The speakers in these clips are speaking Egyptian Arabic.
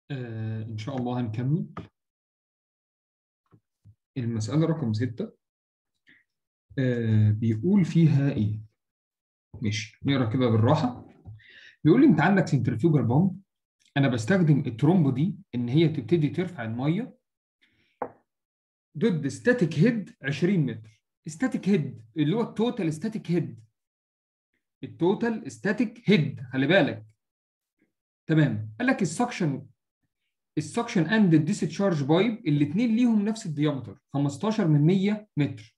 آه إن شاء الله هنكمل المسألة رقم ستة آه بيقول فيها إيه؟ ماشي نقرا كده بالراحة بيقول لي أنت عندك سنترفيوجال بامب أنا بستخدم الترومبو دي إن هي تبتدي ترفع المية ضد ستاتيك هيد 20 متر ستاتيك هيد اللي هو التوتال ستاتيك هيد التوتال ستاتيك هيد خلي بالك تمام قال لك السكشن السكشن اند الديسشارج بايب الاثنين ليهم نفس الديامتر 15 من 100 متر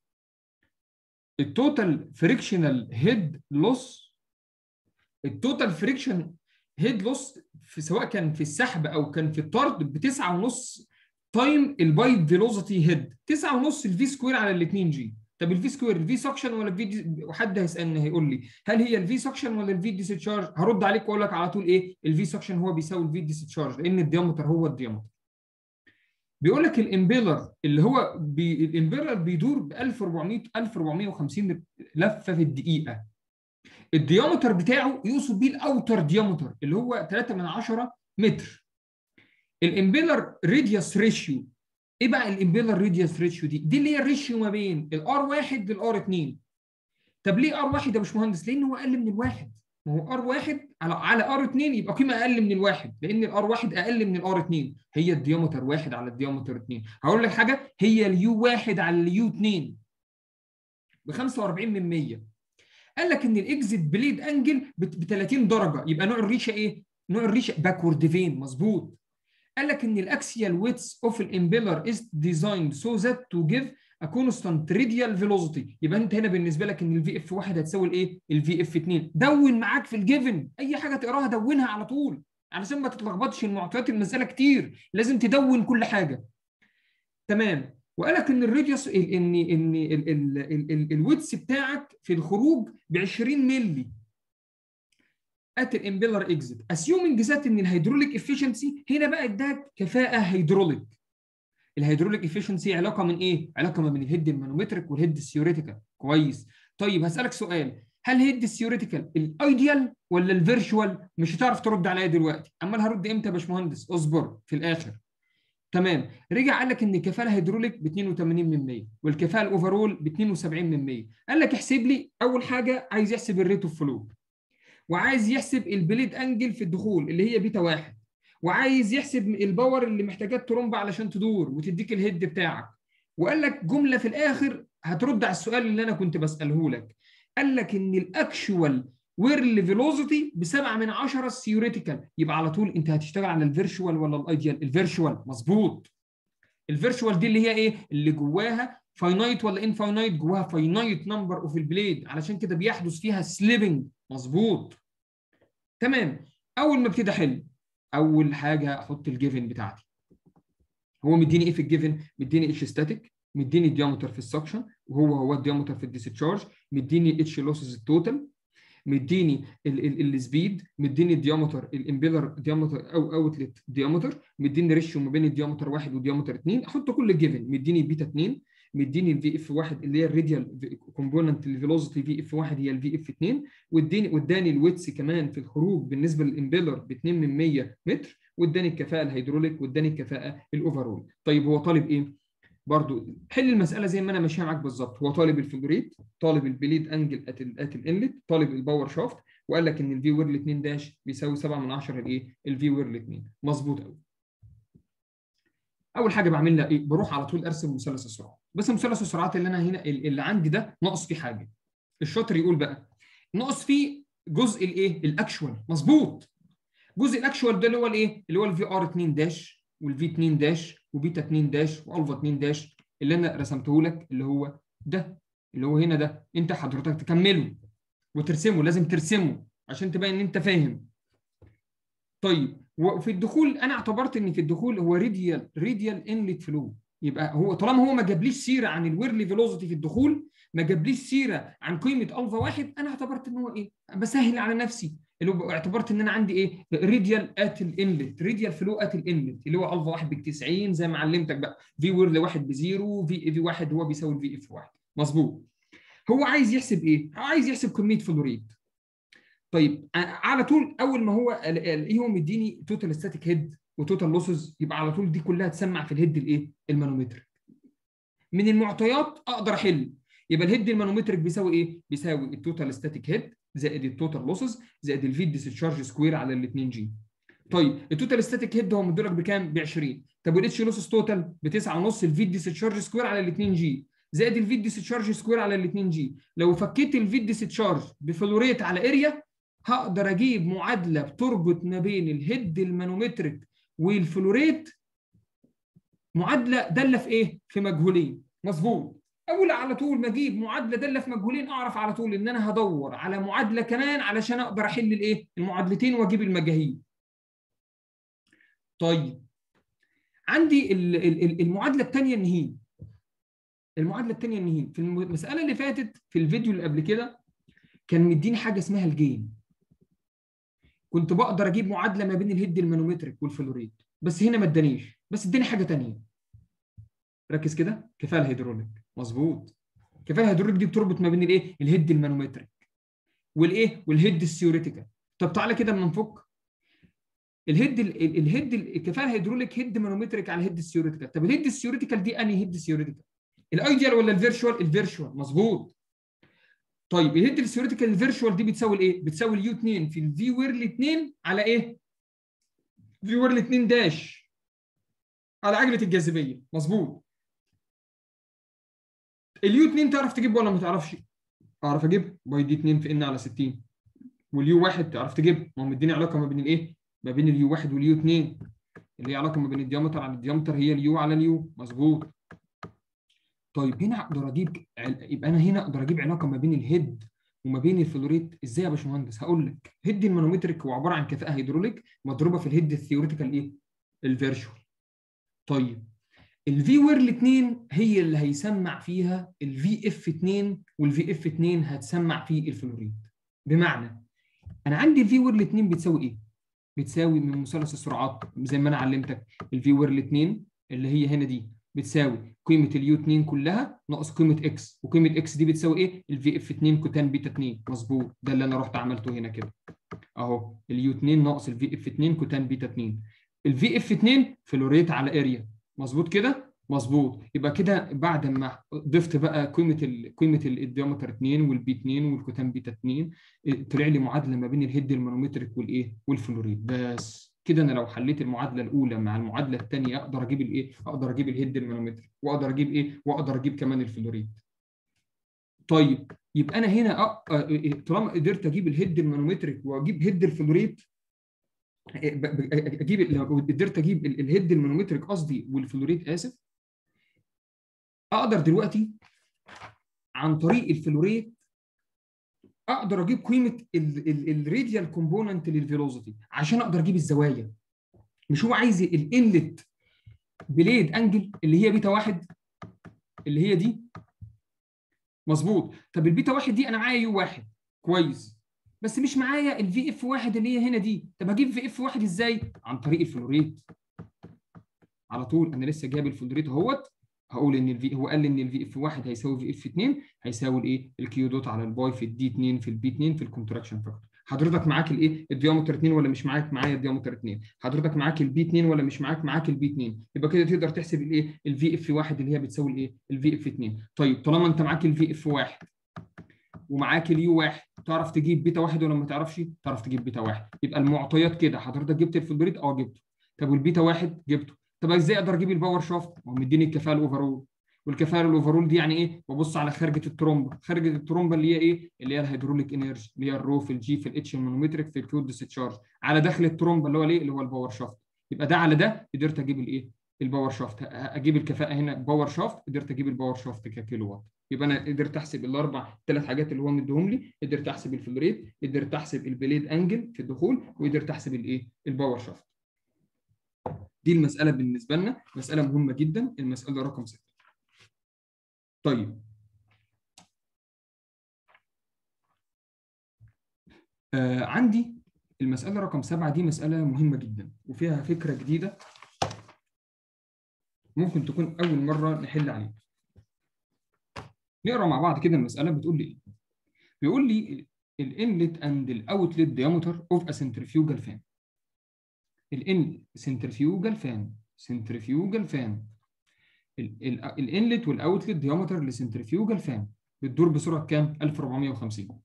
التوتال فريكشنال هيد لوس التوتال فريكشن هيد لوس في سواء كان في السحب او كان في الطرد ب 9.5 تايم البايب فيلوسيتي هيد 9.5 الفي سكوير على ال 2 جي طب الفي سكوير الفي سكشن ولا الفي دي... وحد هيسالني هيقول لي هل هي الفي سكشن ولا الفي ديسشارج هرد عليك واقول لك على طول ايه الفي سكشن هو بيساوي الفي ديسشارج لان الديامتر هو الديامتر بيقول لك الامبيلر اللي هو بي... الامبيلر بيدور ب 1400 1450 لفه في الدقيقه الديامتر بتاعه يقصد بيه الاوتر ديامتر اللي هو 3 من 10 متر الامبيلر راديوس ريشيو ايه بقى الامبيلر راديوس ريشيو دي؟ دي اللي هي الريشيو ما بين الار 1 للار 2 طب ليه ار 1 يا باشمهندس؟ لان هو اقل من الواحد ما هو ار 1 على على ار 2 يبقى قيمه اقل من الواحد لان الار 1 اقل من الار 2 هي الديامتر 1 على الديامتر 2 هقول لك حاجه هي اليو 1 على اليو 2 ب 45 من 100 قال لك ان الاكزيت بليد انجل ب 30 درجه يبقى نوع الريشه ايه؟ نوع الريشه باكورد فين مظبوط قال لك ان الاكسيال ويتس اوف الامبيلر از ديزايند سو ذات تو جيف ا كونستانت راديال فيلوسيتي يبقى انت هنا بالنسبه لك ان الفي اف 1 هتساوي الايه؟ الفي اف 2 دون معاك في الجيفن اي حاجه تقراها دونها على طول علشان ما تتلخبطش المعطيات المساله كتير لازم تدون كل حاجه تمام وقال لك ان الراديوس ان ان الويتس بتاعك في الخروج ب 20 مللي ات الامبيلر اكزيت اسيومنج ذات ان الهيدروليك افشنسي هنا بقى اداك كفاءه هيدروليك الهيدروليك افشنسي علاقه من ايه علاقه ما بين الهيد المانومتريك والهيد الثيوريتيكال كويس طيب هسالك سؤال هل هيد الثيوريتيكال الايديال ولا الفيرشوال مش هتعرف ترد عليا دلوقتي امال هرد امتى يا باشمهندس اصبر في الاخر تمام رجع قال لك ان الكفاءه الهيدروليك ب 82 من 100 والكفاءه الاوفرول ب 72 من 100 قال لك احسب لي اول حاجه عايز يحسب الريت اوف فلو وعايز يحسب البليد انجل في الدخول اللي هي بيتا واحد وعايز يحسب الباور اللي محتاجاه الترومبه علشان تدور وتديك الهيد بتاعك وقال لك جمله في الاخر هترد على السؤال اللي انا كنت بساله لك قال لك ان الاكشوال ويرل فيلوسيتي ب 7 من 10 الثيوريتيكال يبقى على طول انت هتشتغل على الفيرشوال ولا الايديال الفيرشوال مظبوط الفيرشوال دي اللي هي ايه اللي جواها فاينايت ولا انفاينايت جواها فاينايت نمبر اوف البليد علشان كده بيحدث فيها سليبنج مظبوط تمام اول ما ابتدي احل اول حاجه احط الجيفن بتاعتي هو مديني ايه في الجيفن مديني اتش ستاتيك مديني الديامتر في السكشن وهو هو الديامتر في الديسشارج مديني اتش لوسز التوتال مديني السبيد مديني الديامتر الامبيلر ديامتر او اوتلت ديامتر مديني ريشيو ما بين الديامتر 1 والديامتر 2 احط كل الجيفن مديني بيتا 2 مديني الفي اف 1 اللي هي الراديال كومبوننت الفيلوسيتي في اف 1 هي الفي اف 2 واداني واداني الويتس كمان في الخروج بالنسبه للامبيلر ب 2 من 100 متر واداني الكفاءه الهيدروليك واداني الكفاءه الاوفرول طيب هو طالب ايه؟ برضو حل المساله زي ما انا ماشيها معاك بالظبط هو طالب الفلوريت طالب البليد انجل ات ات الانلت طالب الباور شافت وقال لك ان الفي ويرل 2 داش بيساوي 7 من 10 الايه؟ الفي ويرل 2 مظبوط قوي اول حاجه بعملها ايه بروح على طول ارسم مثلث السرعات بس مثلث السرعات اللي انا هنا اللي عندي ده ناقص فيه حاجه الشاطر يقول بقى ناقص فيه جزء الايه الاكشوال مظبوط جزء الاكشوال ده اللي هو الايه اللي هو الفي ار 2 داش والفي 2 داش وبيتا 2 داش والفا 2 داش اللي انا رسمته لك اللي هو ده اللي هو هنا ده انت حضرتك تكمله وترسمه لازم ترسمه عشان تبين ان انت فاهم طيب وفي الدخول انا اعتبرت ان في الدخول هو ريديال ريديال انلت فلو يبقى هو طالما هو ما جابليش سيره عن الويرلي فيلوسيتي في الدخول ما جابليش سيره عن قيمه الفا واحد انا اعتبرت ان هو ايه بسهل على نفسي اللي هو اعتبرت ان انا عندي ايه ريديال ات الانلت ريديال فلو ات الانلت اللي هو الفا واحد ب 90 زي ما علمتك بقى في ويرلي واحد بزيرو في في واحد هو بيساوي الفي اف واحد مظبوط هو عايز يحسب ايه؟ عايز يحسب كميه فلوريد طيب على طول اول ما هو ايه هو مديني توتال ستاتيك هيد وتوتال لوسز يبقى على طول دي كلها تسمع في الهيد الايه المانومتريك من المعطيات اقدر احل يبقى الهيد المانومتريك بيساوي ايه بيساوي التوتال ستاتيك هيد زائد التوتال لوسز زائد الفي ديسشارج سكوير على ال 2 جي طيب التوتال ستاتيك هيد هو مدرك بكام ب 20 طب والاتش لوسز توتال ب 9.5 الفي ديسشارج سكوير على ال 2 جي زائد الفي ديسشارج سكوير على ال 2 جي لو فكيت الفي ديسشارج بفلوريت على اريا هقدر اجيب معادله بتربط ما بين الهيد المانومتريك والفلوريت معادله داله في ايه؟ في مجهولين مظبوط اول على طول ما اجيب معادله داله في مجهولين اعرف على طول ان انا هدور على معادله كمان علشان اقدر احل الايه؟ المعادلتين واجيب المجاهيل. طيب عندي المعادله الثانيه النهين. المعادله الثانيه النهين في المساله اللي فاتت في الفيديو اللي قبل كده كان مديني حاجه اسمها الجين. كنت بقدر اجيب معادله ما بين الهيد المانومتريك والفلوريت بس هنا ما ادانيش بس اداني حاجه ثانيه. ركز كده كفايه الهيدروليك مظبوط كفايه الهيدروليك دي بتربط ما بين الايه الهيد المانومتريك والايه والهيد الثيوريتيكال طب تعالى كده اما نفك الهيد الهيد الكفاءه الهيدروليك هيد مانومتريك على هيد الثيوريتيكال طب الهيد الثيوريتيكال دي انهي هيد ثيوريتيكال الايديال ولا الفيرشوال الفيرشوال مظبوط طيب الهيد الثيوريتيكال الفيرشوال دي بتساوي الايه بتساوي اليو 2 في الفي ويرل 2 على ايه في ويرل 2 داش على عجله الجاذبيه مظبوط اليو 2 تعرف تجيبه ولا ما تعرفش؟ اعرف اجيبه باي دي 2 في ان على 60 واليو 1 تعرف تجيبه ما هو مديني علاقه ما بين الايه؟ ما بين اليو 1 واليو 2 اللي هي علاقه ما بين الديامتر على الديامتر هي اليو على اليو مظبوط طيب هنا اقدر اجيب يبقى انا هنا اقدر اجيب علاقه ما بين الهيد وما بين الفلوريت ازاي يا باشمهندس هقول لك هيد المانومتريك هو عباره عن كفاءه هيدروليك مضروبه في الهيد الثيوريتيكال ايه الفيرشوال طيب الفي ويرل 2 هي اللي هيسمع فيها الفي اف 2 والفي اف 2 هتسمع فيه الفلوريد بمعنى انا عندي الفي ويرل 2 بتساوي ايه بتساوي من مثلث السرعات زي ما انا علمتك الفي ويرل 2 اللي هي هنا دي بتساوي قيمه اليو 2 كلها ناقص قيمه اكس وقيمه اكس دي بتساوي ايه الفي اف 2 كوتان بيتا 2 مظبوط ده اللي انا رحت عملته هنا كده اهو اليو 2 ناقص الفي اف 2 كوتان بيتا 2 الفي اف 2 فلوريت على اريا مظبوط كده مظبوط يبقى كده بعد ما ضفت بقى قيمه ال قيمه الديامتر 2 والبي 2 والكوتان بيتا 2 طلع لي معادله ما بين الهيد المانومتريك والايه والفلوريد بس كده انا لو حليت المعادله الاولى مع المعادله الثانيه اقدر اجيب الايه اقدر اجيب الهيد المانومتريك واقدر اجيب ايه واقدر اجيب كمان الفلوريد طيب يبقى انا هنا طالما قدرت اجيب الهيد المانومتريك واجيب هيد الفلوريد اجيب لو قدرت اجيب الهيد المانومتريك قصدي والفلوريد اسف اقدر دلوقتي عن طريق الفلوريت اقدر اجيب قيمه الراديال كومبوننت للفيلوسيتي عشان اقدر اجيب الزوايا مش هو عايز الانلت بليد انجل اللي هي بيتا واحد اللي هي دي مظبوط طب البيتا واحد دي انا معايا يو واحد كويس بس مش معايا الفي اف واحد اللي هي هنا دي طب هجيب في اف واحد ازاي عن طريق الفلوريت على طول انا لسه جايب الفلوريت اهوت هقول ان الفي هو قال لي ان الفي اف 1 هيساوي في اف 2 هيساوي الايه الكيو دوت على الباي في الدي 2 في البي 2 في الكونتراكشن فاكتور حضرتك معاك الايه الديامتر 2 ولا مش معاك معايا الديامتر 2 حضرتك معاك البي 2 ولا مش معاك معاك البي 2 يبقى كده تقدر تحسب الايه الفي اف 1 اللي هي بتساوي الايه الفي اف 2 طيب طالما انت معاك الفي اف 1 ومعاك اليو 1 تعرف تجيب بيتا 1 ولا ما تعرفش تعرف تجيب بيتا 1 يبقى المعطيات كده حضرتك جبت الفلوريد اه جبته طب والبيتا 1 جبته طب ازاي اقدر اجيب الباور شافت ما هو مديني الكفاءه الاوفرول والكفاءه الاوفرول دي يعني ايه؟ ببص على خارجه الترومبه، خارجه الترومبه اللي هي ايه؟ اللي هي الهيدروليك انرجي اللي هي الرو في الجي في الاتش المانومتريك في الكيو ديسشارج، على داخل الترومبه اللي هو الايه؟ اللي هو الباور شافت. يبقى ده على ده قدرت اجيب الايه؟ الباور شافت، اجيب الكفاءه هنا باور شافت، قدرت اجيب الباور شافت ككيلو وات. يبقى انا قدرت احسب الاربع ثلاث حاجات اللي هو مديهم لي، قدرت احسب الفلوريت، قدرت احسب البليد انجل في الدخول، وقدرت احسب الايه؟ الباور شافت. دي المساله بالنسبه لنا مساله مهمه جدا المساله رقم 6 طيب آه عندي المسألة رقم سبعة دي مسألة مهمة جدا وفيها فكرة جديدة ممكن تكون أول مرة نحل عليها. نقرا مع بعض كده المسألة بتقول لي إيه؟ بيقول لي الانلت اند الاوتلت diameter اوف ا centrifugal fan. الان سنترفيوجال فان سنترفيوجال فان الانلت والاوتلت ديامتر لسنترفيوجال فان بتدور بسرعه كام 1450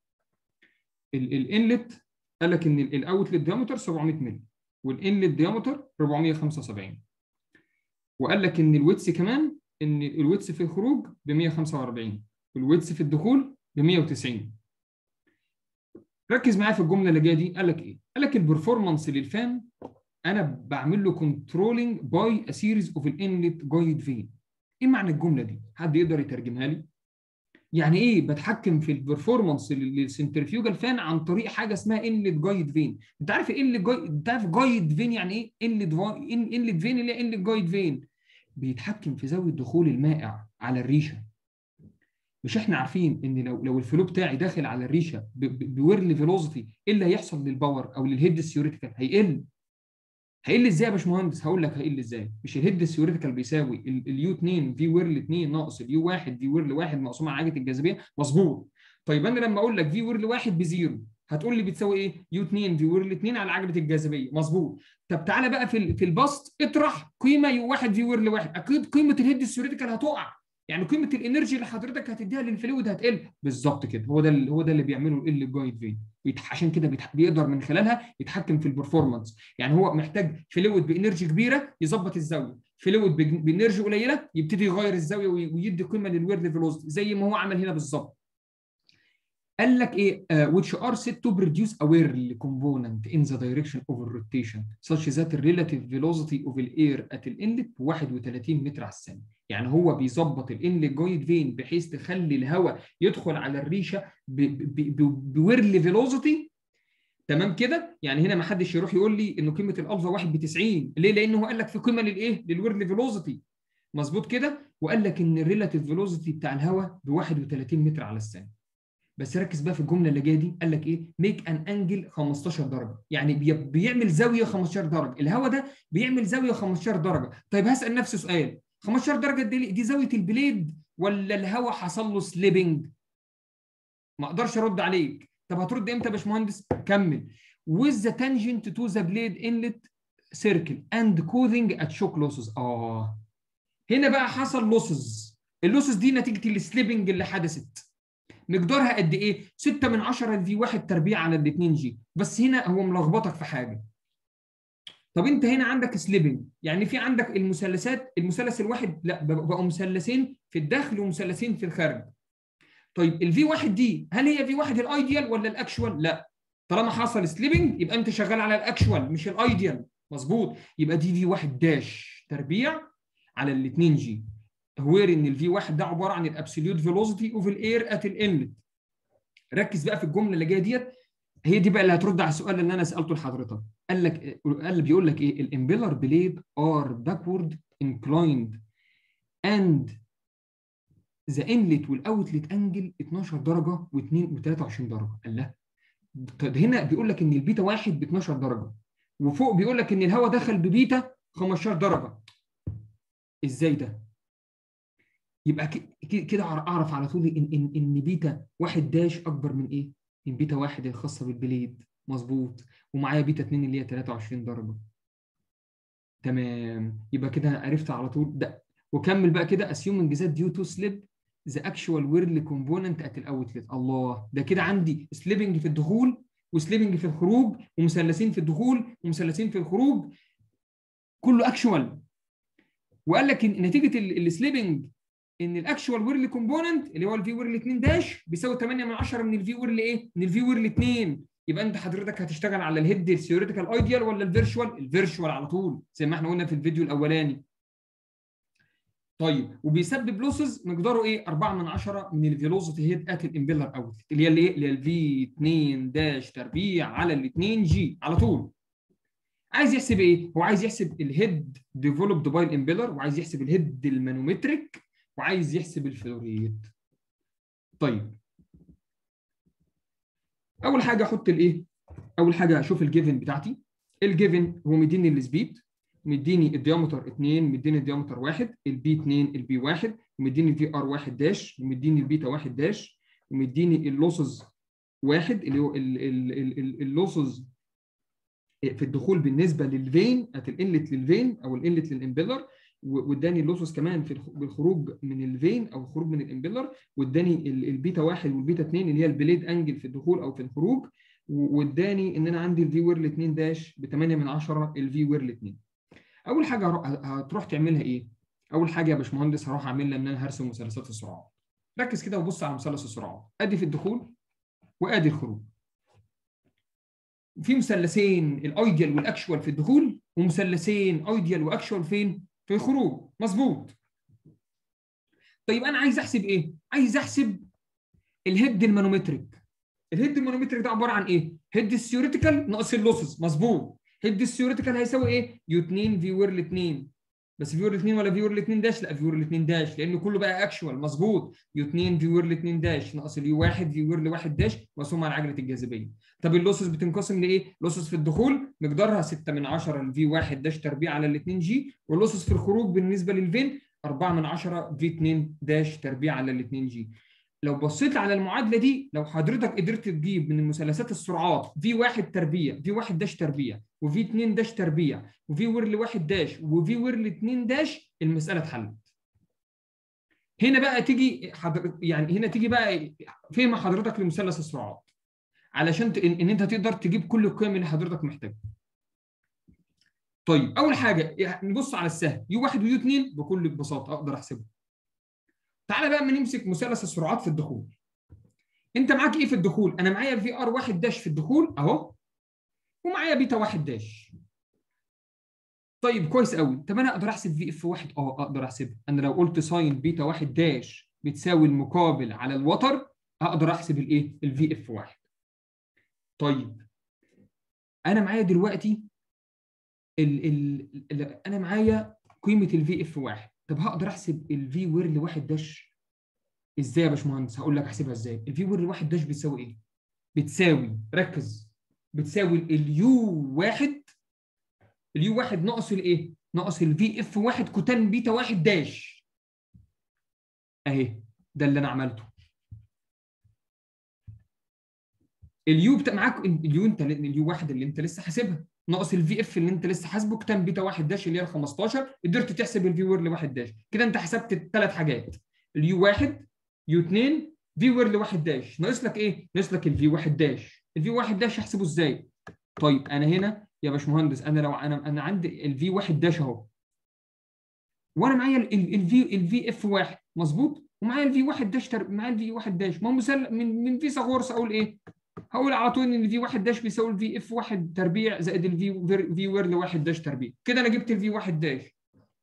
الانلت قال لك ان الاوتلت ديامتر 700 مللي والانلت ديامتر 475 وقال لك ان الويتس كمان ان الويتس في الخروج ب 145 والويتس في الدخول ب 190 ركز معايا في الجمله اللي جايه دي قال لك ايه؟ قال لك البرفورمانس للفان انا بعمل له كنترولنج باي ا سيريز اوف الانلت جايد فين ايه معنى الجمله دي؟ حد يقدر يترجمها لي؟ يعني ايه بتحكم في البرفورمانس للسنترفيوجال فان عن طريق حاجه اسمها انلت جايد فين انت عارف انلت جايد انت عارف جايد فين يعني ايه انلت انلت فين اللي هي انلت جايد فين بيتحكم في زاويه دخول المائع على الريشه مش احنا عارفين ان لو لو الفلو بتاعي داخل على الريشه بويرلي فيلوزيتي ايه اللي هيحصل للباور او للهيد الثيوريتيكال هيقل هيقل ازاي يا باشمهندس هقول لك هيقل ازاي مش الهيد الثيوريتيكال بيساوي اليو 2 في ويرل 2 ناقص اليو 1 في ويرل 1 مقسوم على عجله الجاذبيه مظبوط طيب انا لما اقول لك في ويرل 1 بزيرو هتقول لي بتساوي ايه يو 2 في ويرل 2 على عجله الجاذبيه مظبوط طب تعالى بقى في في البسط اطرح قيمه يو 1 في ويرل 1 اكيد قيمه الهيد الثيوريتيكال هتقع يعني قيمه الانرجي اللي حضرتك هتديها للفلويد هتقل بالظبط كده هو ده هو ده اللي بيعمله ال جايد فين عشان كده بيقدر من خلالها يتحكم في البرفورمانس يعني هو محتاج فلويد بانرجي كبيره يظبط الزاويه فلويد بانرجي قليله يبتدي يغير الزاويه ويدي قيمه للويرد فيلوسيتي زي ما هو عمل هنا بالظبط قال لك ايه uh, which are said to produce a whirl component in the direction of rotation such that the relative velocity of the air at the inlet 31 متر على الثانيه يعني هو بيظبط الانلت جويد فين بحيث تخلي الهواء يدخل على الريشه بويرل فيلوسيتي تمام كده يعني هنا ما حدش يروح يقول لي انه قيمه الالفا 1 ب 90 ليه لانه هو قال لك في قيمه للايه للويرل فيلوسيتي مظبوط كده وقال لك ان الريلاتيف فيلوسيتي بتاع الهواء ب 31 متر على الثانيه بس ركز بقى في الجمله اللي جايه دي قال لك ايه ميك ان انجل 15 درجه يعني بيعمل زاويه 15 درجه الهواء ده بيعمل زاويه 15 درجه طيب هسال نفسي سؤال 15 درجه دي, دي زاويه البليد ولا الهواء حصل له سليبنج ما اقدرش ارد عليك طب هترد امتى يا باشمهندس كمل with the tangent to the blade inlet circle and cooling at shock losses اه هنا بقى حصل لوسز اللوسز دي نتيجه السليبنج اللي حدثت مقدارها قد ايه 6 من 10 في 1 تربيع على ال 2 جي بس هنا هو ملخبطك في حاجه طب انت هنا عندك سليبنج يعني في عندك المثلثات المثلث الواحد لا بقوا مثلثين في الداخل ومثلثين في الخارج طيب الفي واحد دي هل هي في واحد الايديال ولا الاكشوال لا طالما حصل سليبنج يبقى انت شغال على الاكشوال مش الايديال مظبوط يبقى دي في واحد داش تربيع على ال 2 جي وير ان الفي واحد ده عباره عن الابسوليوت فيلوسيتي اوف الاير ات الانلت ركز بقى في الجمله اللي جايه ديت هي دي بقى اللي هترد على السؤال اللي انا سالته لحضرتك قال لك قال بيقول لك ايه الامبيلر بليد ار باكورد انكلايند اند ذا انلت والاوتلت انجل 12 درجه و2 و23 درجه قال لا هنا بيقول لك ان البيتا واحد ب 12 درجه وفوق بيقول لك ان الهواء دخل ببيتا 15 درجه ازاي ده؟ يبقى كده اعرف على طول ان ان ان بيتا واحد داش اكبر من ايه؟ من بيتا واحد الخاصه بالبليد مظبوط ومعايا بيتا 2 اللي هي 23 درجه تمام يبقى كده عرفت على طول ده وكمل بقى كده assuming that due to slip the actual whirl component at الاوتلت الله ده كده عندي سليبنج في الدخول وسليبنج في الخروج ومثلثين في الدخول ومثلثين في الخروج كله اكشوال وقال لك إن نتيجه السليبنج ان الاكشوال ويرل كومبوننت اللي هو الفي ويرل 2 داش بيساوي 8 من 10 من الفي ويرل ايه؟ من الفي ويرل 2 يبقى انت حضرتك هتشتغل على الهيد الثيوريتيكال ايديال ولا الفيرشوال؟ الفيرشوال على طول زي ما احنا قلنا في الفيديو الاولاني. طيب وبيسبب لوسز مقداره ايه؟ 4 من 10 من الفيلوسيتي هيد ات الامبيلر اوت اللي هي الايه؟ اللي هي الفي 2 داش تربيع على ال 2 جي على طول. عايز يحسب ايه؟ هو عايز يحسب الهيد ديفلوبد باي الامبيلر وعايز يحسب الهيد المانومتريك وعايز يحسب الفلوريد. طيب اول حاجه احط الايه؟ اول حاجه اشوف الجيفن بتاعتي. الجيفن هو مديني السبيد مديني الديامتر 2 مديني الديامتر 1 البي 2 البي 1 ومديني الفي ار 1 داش ومديني البيتا 1 داش ومديني اللوسز 1 اللي هو اللوسز في الدخول بالنسبه للفين الانلت للفين او الانلت للامبيلر واداني اللوسوس كمان في بالخروج من الفين او الخروج من الامبيلر واداني البيتا 1 والبيتا 2 اللي هي البليد انجل في الدخول او في الخروج واداني ان انا عندي الفي ويرل 2 داش ب 8 من 10 الفي ويرل 2 اول حاجه هتروح تعملها ايه اول حاجه يا باشمهندس هروح اعملها ان انا هرسم مثلثات السرعات ركز كده وبص على مثلث السرعات ادي في الدخول وادي الخروج في مثلثين الايديال والاكشوال في الدخول ومثلثين ايديال واكشوال فين في الخروج مظبوط طيب انا عايز احسب ايه عايز احسب الهيد المانومتريك الهيد المانومتريك ده عباره عن ايه هيد الثيوريتيكال ناقص اللوسز مظبوط هيد الثيوريتيكال هيساوي ايه يو 2 في ويرل 2 بس في ويرل 2 ولا في ويرل 2 داش لا في ويرل 2 داش لان كله بقى اكشوال مظبوط يو 2 في ويرل 2 داش ناقص اليو 1 في ويرل 1 داش مقسوم على عجله الجاذبيه طب اللوسز بتنقسم لايه لوسز في الدخول مقدارها 6 من 10 الفي 1 داش تربيع على ال 2 جي واللوسز في الخروج بالنسبه للفين 4 من 10 في 2 داش تربيع على ال 2 جي لو بصيت على المعادله دي لو حضرتك قدرت تجيب من مثلثات السرعات في 1 تربيع في 1 داش تربيع وفي 2 داش تربيع وفي ويرل 1 داش وفي ويرل 2 داش المساله اتحلت هنا بقى تيجي حضر... يعني هنا تيجي بقى فهم حضرتك لمثلث السرعات علشان ت... ان انت تقدر تجيب كل القيم اللي حضرتك محتاجها طيب اول حاجه نبص على السهل يو 1 ويو 2 بكل بساطه اقدر احسبه تعالى بقى ما نمسك مثلث السرعات في الدخول انت معاك ايه في الدخول انا معايا في ار 1 داش في الدخول اهو ومعايا بيتا 1 داش طيب كويس قوي طب انا اقدر احسب في اف 1 اه اقدر احسبها انا لو قلت ساين بيتا 1 داش بتساوي المقابل على الوتر اقدر احسب الايه الفي اف 1 طيب انا معايا دلوقتي ال ال ال انا معايا قيمه الفي اف 1 طب هقدر احسب الفي ويرل 1 داش ازاي يا باشمهندس هقول لك احسبها ازاي الفي ويرل 1 داش بتساوي ايه بتساوي ركز بتساوي اليو 1 اليو 1 ناقص الايه ناقص الفي اف 1 كوتان بيتا 1 داش اهي ده اللي انا عملته اليو بتا... معاك اليو انت اليو 1 اللي انت لسه حاسبها ناقص الفي اف اللي انت لسه حاسبه كتان بيتا 1 داش اللي هي ال 15 قدرت تحسب الفي ويرل 1 داش كده انت حسبت الثلاث حاجات اليو 1 يو 2 في ويرل 1 داش ناقص لك ايه؟ ناقص لك الفي 1 داش الفي 1 داش احسبه ازاي؟ طيب انا هنا يا باشمهندس انا لو انا انا عندي الفي 1 داش اهو وانا معايا الفي الفي اف 1 مظبوط ومعايا الفي 1 داش تر... معايا الفي 1 داش ما هو مثال من من فيثاغورس اقول ايه؟ هقول على طول ان الفي 1 داش بيساوي الفي اف 1 تربيع زائد الفي في ويرل 1 داش تربيع كده انا جبت الفي 1 داش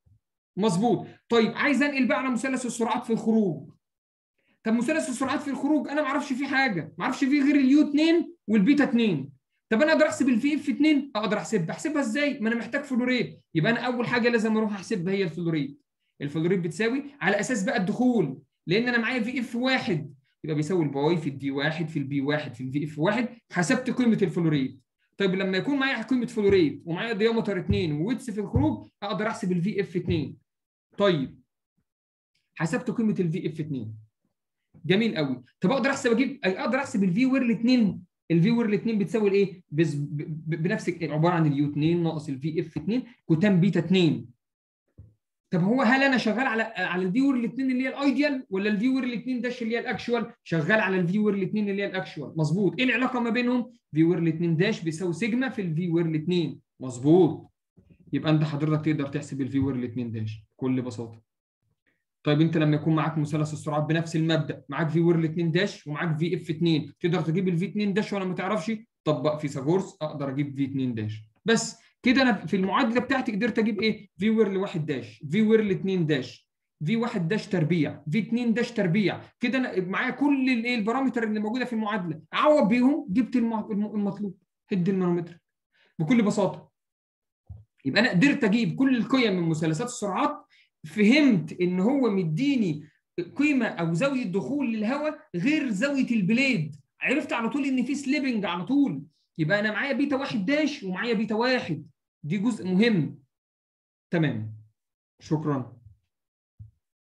مظبوط طيب عايز انقل بقى على مثلث السرعات في الخروج طب مثلث السرعات في الخروج انا ما اعرفش فيه حاجه ما اعرفش فيه غير اليو 2 والبيتا 2 طب انا اقدر احسب الفي اف 2 اقدر احسبها احسبها ازاي ما انا محتاج فلوريت يبقى انا اول حاجه لازم اروح احسبها هي الفلوريت الفلوريت بتساوي على اساس بقى الدخول لان انا معايا في اف 1 يبقى بيساوي الباي في الدي 1 في البي 1 في الفي اف 1 حسبت قيمه الفلوريت طيب لما يكون معايا قيمه فلوريت ومعايا ديامتر 2 وويتس في الخروج اقدر احسب الفي اف 2 طيب حسبت قيمه الفي اف 2 جميل قوي طب اقدر احسب اجيب اقدر احسب الفي ويرل 2 الفي ويرل 2 بتساوي الايه بنفس عباره عن اليو 2 ناقص الفي اف 2 كوتان بيتا 2 طب هو هل انا شغال على على الفي ويرل 2 اللي هي الايديال ولا الفي ويرل 2 داش اللي هي الاكشوال شغال على الفي ويرل 2 اللي هي الاكشوال مظبوط ايه العلاقه ما بينهم في ويرل 2 داش بيساوي سيجما في الفي ويرل 2 مظبوط يبقى انت حضرتك تقدر تحسب الفي ويرل 2 داش بكل بساطه طيب انت لما يكون معاك مثلث السرعات بنفس المبدا معاك في ويرل 2 داش ومعاك في اف 2 تقدر تجيب الفي 2 داش ولا ما تعرفش طبق فيثاغورس اقدر اجيب في 2 داش بس كده انا في المعادله بتاعتي قدرت اجيب ايه في ويرل 1 داش في ويرل 2 داش في 1 داش تربيع في 2 داش تربيع كده انا معايا كل الايه البارامتر اللي موجوده في المعادله اعوض بيهم جبت المطلوب هد المانومتر بكل بساطه يبقى انا قدرت اجيب كل القيم من مثلثات السرعات فهمت ان هو مديني قيمه او زاويه دخول للهواء غير زاويه البليد عرفت على طول ان في سليبنج على طول يبقى انا معايا بيتا واحد داش ومعايا بيتا واحد دي جزء مهم تمام شكرا